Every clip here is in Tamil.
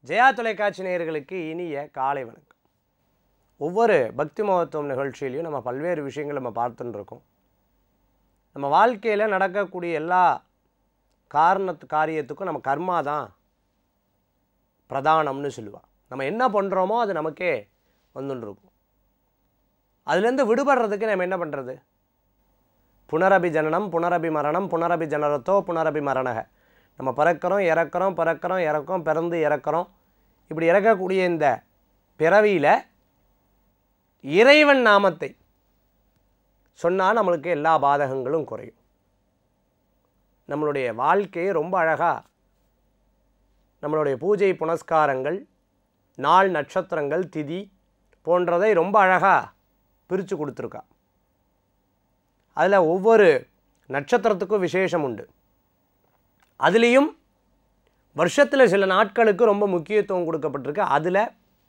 ஜெயா தொலைக்காட்சி நேயர்களுக்கு இனிய காலை வணக்கம் ஒவ்வொரு பக்தி மகத்துவம் நிகழ்ச்சியிலையும் நம்ம பல்வேறு விஷயங்கள் நம்ம பார்த்துட்டு இருக்கோம் நம்ம வாழ்க்கையில் நடக்கக்கூடிய எல்லா காரணத்து காரியத்துக்கும் நம்ம கர்மா தான் பிரதானம்னு சொல்லுவா நம்ம என்ன பண்ணுறோமோ அது நமக்கே வந்துட்டு இருக்கும் அதுலேருந்து விடுபடுறதுக்கு நம்ம என்ன பண்ணுறது புனரபி ஜனனம் புனரபி மரணம் புனரபி ஜனரத்தோ புனரபி மரணக நம்ம பிறக்கிறோம் இறக்குறோம் பிறக்கிறோம் இறக்கோம் பிறந்து இறக்குறோம் இப்படி இறக்கக்கூடிய இந்த பிறவியில் இறைவன் நாமத்தை சொன்னால் நம்மளுக்கு எல்லா பாதகங்களும் குறையும் நம்மளுடைய வாழ்க்கையை ரொம்ப அழகாக நம்மளுடைய பூஜை புனஸ்காரங்கள் நாள் நட்சத்திரங்கள் திதி போன்றதை ரொம்ப அழகாக பிரித்து கொடுத்துருக்கா அதில் ஒவ்வொரு நட்சத்திரத்துக்கும் விசேஷம் உண்டு அதுலேயும் வருஷத்தில் சில நாட்களுக்கு ரொம்ப முக்கியத்துவம் கொடுக்கப்பட்டிருக்கு அதில்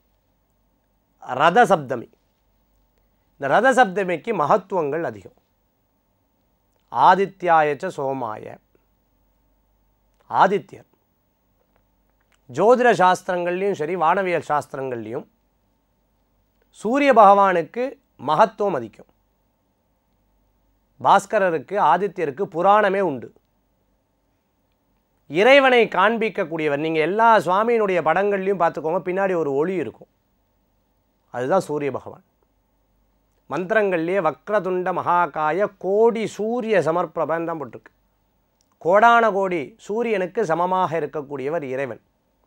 ரத சப்தமி இந்த ரத சப்தமிக்கு மகத்துவங்கள் அதிகம் ஆதித்யாயச்ச சோமாய ஆதித்யர் ஜோதிட சாஸ்திரங்கள்லையும் சரி வானவியல் சாஸ்திரங்கள்லையும் சூரிய பகவானுக்கு மகத்துவம் அதிகம் பாஸ்கரருக்கு ஆதித்யருக்கு புராணமே உண்டு இறைவனை காண்பிக்கக்கூடியவர் நீங்கள் எல்லா சுவாமியினுடைய படங்கள்லையும் பார்த்துக்கோங்க பின்னாடி ஒரு ஒளி இருக்கும் அதுதான் சூரிய பகவான் மந்திரங்கள்லேயே வக்ரதுண்ட மகாகாய கோடி சூரிய சமர்ப்பிரபன் தான் போட்டிருக்கு கோடான கோடி சூரியனுக்கு சமமாக இருக்கக்கூடியவர் இறைவன்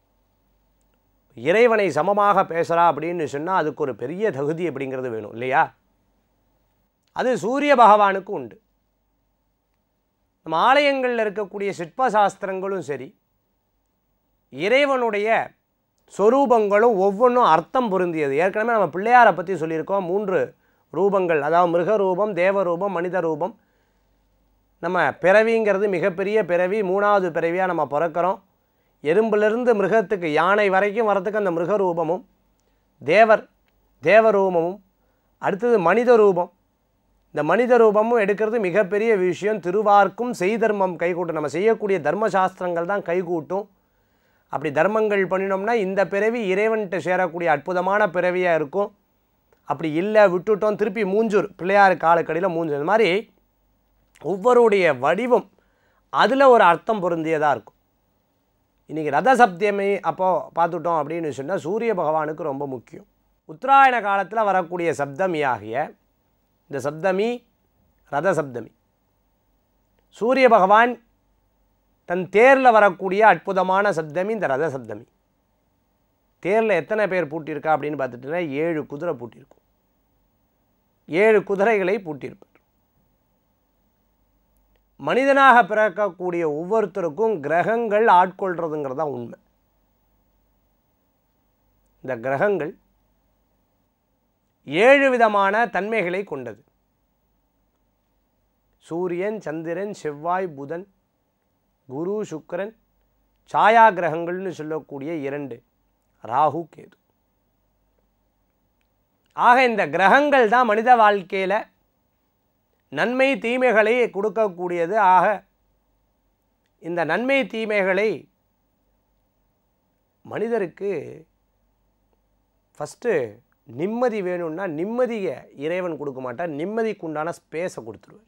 இறைவனை சமமாக பேசுகிறா அப்படின்னு சொன்னால் அதுக்கு ஒரு பெரிய தகுதி அப்படிங்கிறது வேணும் இல்லையா அது சூரிய பகவானுக்கு உண்டு நம்ம ஆலயங்களில் இருக்கக்கூடிய சிற்ப சாஸ்திரங்களும் சரி இறைவனுடைய சொரூபங்களும் ஒவ்வொன்றும் அர்த்தம் பொருந்தியது ஏற்கனவே நம்ம பிள்ளையாரை பற்றி சொல்லியிருக்கோம் மூன்று ரூபங்கள் அதாவது மிருக ரூபம் தேவ ரூபம் மனித ரூபம் நம்ம பிறவிங்கிறது மிகப்பெரிய பிறவி மூணாவது பிறவியாக நம்ம பிறக்கிறோம் எறும்பிலிருந்து மிருகத்துக்கு யானை வரைக்கும் வரத்துக்கு அந்த மிருக ரூபமும் தேவர் தேவரூபமும் அடுத்தது மனித ரூபம் இந்த மனித ரூபமும் எடுக்கிறது மிகப்பெரிய விஷயம் திருவார்க்கும் செய்தர்மம் கைகூட்டும் நம்ம செய்யக்கூடிய தர்மசாஸ்திரங்கள் தான் கைகூட்டும் அப்படி தர்மங்கள் பண்ணினோம்னா இந்த பிறவி இறைவன்கிட்ட சேரக்கூடிய அற்புதமான பிறவியாக இருக்கும் அப்படி இல்லை விட்டுட்டோம் திருப்பி மூஞ்சூர் பிள்ளையார் காலக்கடியில் மூஞ்சூர் இந்த மாதிரி ஒவ்வொருடைய வடிவம் அதில் ஒரு அர்த்தம் பொருந்தியதாக இருக்கும் இன்றைக்கி ரத சப்தமி அப்போது பார்த்துட்டோம் அப்படின்னு சொன்னால் சூரிய பகவானுக்கு ரொம்ப முக்கியம் உத்தராயண காலத்தில் வரக்கூடிய சப்தமி ஆகிய இந்த சப்தமி ரத சப்தமி சூரிய பகவான் தன் தேரில் வரக்கூடிய அற்புதமான சப்தமி இந்த ரத சப்தமி தேரில் எத்தனை பேர் பூட்டியிருக்கா அப்படின்னு பார்த்துட்டுனா ஏழு குதிரை பூட்டியிருக்கும் ஏழு குதிரைகளை பூட்டியிருப்பார் மனிதனாக பிறக்கக்கூடிய ஒவ்வொருத்தருக்கும் கிரகங்கள் ஆட்கொள்றதுங்கிறது தான் உண்மை இந்த கிரகங்கள் ஏழு விதமான தன்மைகளை கொண்டது சூரியன் சந்திரன் செவ்வாய் புதன் குரு சுக்கரன் சாயா கிரகங்கள்னு சொல்லக்கூடிய இரண்டு ராகு கேது ஆக இந்த கிரகங்கள் தான் மனித வாழ்க்கையில் நன்மை தீமைகளை கொடுக்கக்கூடியது ஆக இந்த நன்மை தீமைகளை மனிதருக்கு ஃபஸ்ட்டு நிம்மதி வேணும்னா நிம்மதியை இறைவன் கொடுக்க மாட்டார் நிம்மதிக்கு உண்டான ஸ்பேஸை கொடுத்துருவார்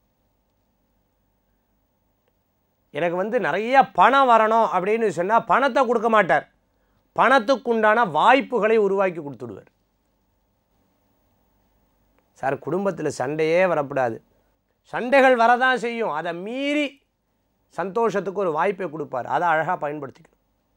எனக்கு வந்து நிறைய பணம் வரணும் அப்படின்னு சொன்னால் பணத்தை கொடுக்க மாட்டார் பணத்துக்குண்டான வாய்ப்புகளை உருவாக்கி கொடுத்துடுவார் சார் குடும்பத்தில் சண்டையே வரக்கூடாது சண்டைகள் வரதான் செய்யும் அதை மீறி சந்தோஷத்துக்கு ஒரு வாய்ப்பை கொடுப்பார் அதை அழகாக பயன்படுத்திக்கணும்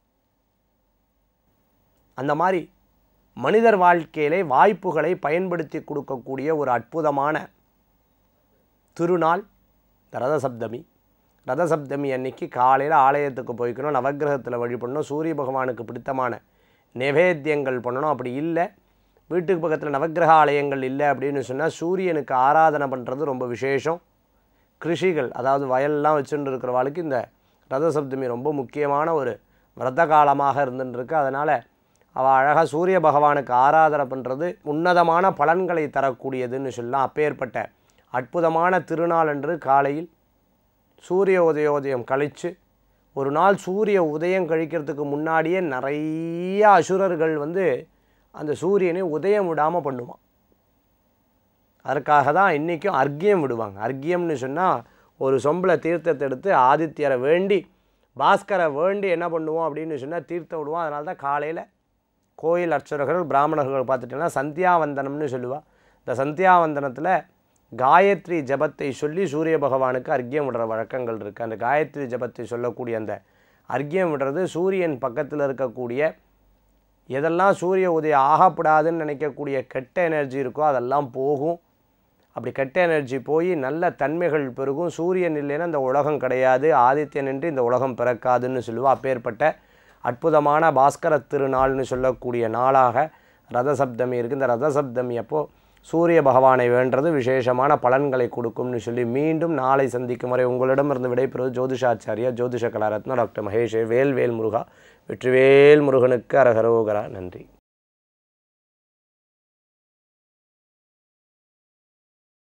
அந்த மாதிரி மனிதர் வாழ்க்கையிலே வாய்ப்புகளை பயன்படுத்தி கொடுக்கக்கூடிய ஒரு அற்புதமான திருநாள் இந்த ரதசப்தமி ரதசப்தமி அன்னைக்கு காலையில் ஆலயத்துக்கு போய்க்கணும் நவக்கிரகத்தில் வழிபடணும் சூரிய பகவானுக்கு பிடித்தமான நிவேத்தியங்கள் பண்ணணும் அப்படி இல்லை வீட்டுக்கு பக்கத்தில் நவக்கிரக ஆலயங்கள் இல்லை அப்படின்னு சொன்னால் சூரியனுக்கு ஆராதனை பண்ணுறது ரொம்ப விசேஷம் கிருஷிகள் அதாவது வயல்லாம் வச்சுட்டு இருக்கிறவாளுக்கு இந்த ரதசப்தமி ரொம்ப முக்கியமான ஒரு விரத காலமாக இருந்துருக்கு அதனால் அவள் அழகாக சூரிய பகவானுக்கு ஆராதனை பண்ணுறது உன்னதமான பலன்களை தரக்கூடியதுன்னு சொல்லலாம் அப்பேற்பட்ட அற்புதமான திருநாள் அன்று காலையில் சூரிய உதயோதயம் கழித்து ஒரு நாள் சூரிய உதயம் கழிக்கிறதுக்கு முன்னாடியே நிறைய அசுரர்கள் வந்து அந்த சூரியனை உதயம் விடாமல் பண்ணுவான் அதற்காக தான் இன்றைக்கும் அர்க்கியம் விடுவாங்க அர்க்கியம்னு சொன்னால் ஒரு சொம்பில் தீர்த்தத்தை எடுத்து ஆதித்யரை வேண்டி பாஸ்கரை வேண்டி என்ன பண்ணுவோம் அப்படின்னு சொன்னால் தீர்த்தம் விடுவோம் அதனால தான் காலையில் கோயில் அர்ச்சகர்கள் பிராமணர்கள் பார்த்துட்டிங்கன்னா சந்தியாவந்தனம்னு சொல்லுவா இந்த சந்தியாவந்தனத்தில் காயத்ரி ஜபத்தை சொல்லி சூரிய பகவானுக்கு அர்க்கியம் விடுற வழக்கங்கள் இருக்குது அந்த காயத்ரி ஜபத்தை சொல்லக்கூடிய அந்த அர்க்கியம் விடுறது சூரியன் பக்கத்தில் இருக்கக்கூடிய எதெல்லாம் சூரிய உதயம் ஆகப்படாதுன்னு நினைக்கக்கூடிய கெட்ட எனர்ஜி இருக்கோ அதெல்லாம் போகும் அப்படி கெட்ட எனர்ஜி போய் நல்ல தன்மைகள் பெருகும் சூரியன் இல்லைன்னா இந்த உலகம் கிடையாது ஆதித்யன் என்று இந்த உலகம் பிறக்காதுன்னு சொல்லுவா அப்பேற்பட்ட அற்புதமான பாஸ்கர திருநாள்னு சொல்லக்கூடிய நாளாக ரதசப்தமி இருக்குது இந்த ரதசப்தமி அப்போது சூரிய பகவானை வேண்டது விசேஷமான பலன்களை கொடுக்கும்னு சொல்லி மீண்டும் நாளை சந்திக்கும் வரை உங்களிடமிருந்து விடைபெறுவது ஜோதிஷாச்சாரியா ஜோதிஷ கலாரத்னம் டாக்டர் மகேஷ் வேல்வேல் முருகா வெற்றிவேல் முருகனுக்கு அரகரோகரா நன்றி